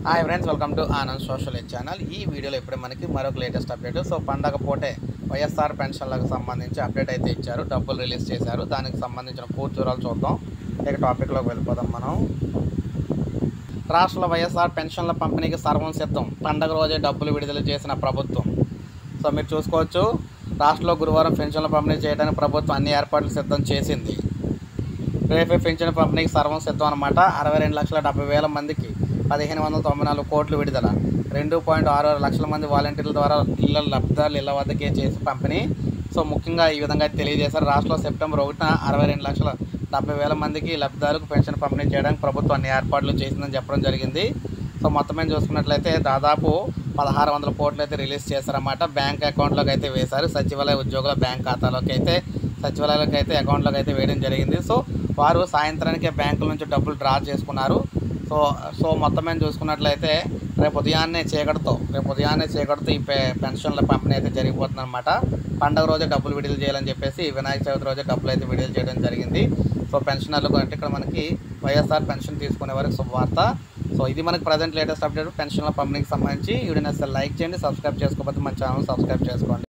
hi friends welcome to Anand social aid channel ఈ వీడియోలో ఇప్పుడే మనకి మరొక లేటెస్ట్ అప్డేట్ సో పండగ పూటే వైఎస్ఆర్ పెన్షన్లకు సంబంధించి అప్డేట్ అయితే ఇచ్చారు డబ్బులు రిలీజ్ చేశారు దానికి సంబంధించిన పూర్తి వివరాలు చూద్దాం ఇక టాపిక్లోకి వెళ్ళిపోదాం మనం రాష్ట్రంలో వైఎస్ఆర్ పెన్షన్ల పంపిణీకి సర్వం సిద్ధం పండగ రోజే డబ్బులు విడుదల చేసిన ప్రభుత్వం సో మీరు చూసుకోవచ్చు రాష్ట్రంలో గురువారం పెన్షన్ల పంపిణీ చేయడానికి ప్రభుత్వం అన్ని ఏర్పాట్లు సిద్ధం చేసింది రేపే పెన్షన్ పంపిణీకి సర్వం సిద్ధం అనమాట అరవై రెండు లక్షల డెబ్బై వేల మందికి పదిహేను వందల తొంభై నాలుగు కోట్లు విడుదల రెండు పాయింట్ ఆరు ఆరు లక్షల మంది వాలంటీర్ల ద్వారా ఇళ్ళ లబ్ధాలు ఇళ్ల వద్దకే చేసి పంపిణీ సో ముఖ్యంగా ఈ విధంగా తెలియజేశారు రాష్ట్రంలో సెప్టెంబర్ ఒకటిన అరవై రెండు లక్షల డెబ్బై వేల మందికి లబ్ధిదారులకు పెన్షన్ పంపిణీ చేయడానికి ప్రభుత్వం అన్ని ఏర్పాట్లు చేసిందని చెప్పడం జరిగింది సో మొత్తం మీద చూసుకున్నట్లయితే దాదాపు పదహారు వందల కోట్లు అయితే రిలీజ్ చేశారన్నమాట బ్యాంక్ అకౌంట్లోకి అయితే వేశారు సచివాలయ ఉద్యోగుల బ్యాంక్ ఖాతాలోకి అయితే సచివాలయాలకు అయితే అకౌంట్లోకి అయితే వేయడం జరిగింది సో వారు సాయంత్రానికే బ్యాంకుల నుంచి డబ్బులు డ్రా చేసుకున్నారు సో సో మొత్తం మీద చూసుకున్నట్లయితే రేపు ఉదయాన్నే చీకటితో రేపు ఉదయాన్నే చీకటితో ఈ పె పెన్షన్ల పంపిణీ అయితే జరిగిపోతుంది అనమాట పండగ రోజే డబ్బులు విడుదల చేయాలని చెప్పేసి వినాయక చవితి రోజే డబ్బులు అయితే విడుదల చేయడం జరిగింది సో పెన్షనర్లకు అంటే ఇక్కడ మనకి వైఎస్ఆర్ పెన్షన్ తీసుకునే వారికి శుభవార్త సో ఇది మనకి ప్రజెంట్ లేటెస్ట్ అప్డేట్ పెన్షన్ల పంపిణీకి సంబంధించి వీడియో నచ్చితే లైక్ చేయండి సబ్స్క్రైబ్ చేసుకోకపోతే మన ఛానల్ సబ్స్క్రైబ్ చేసుకోండి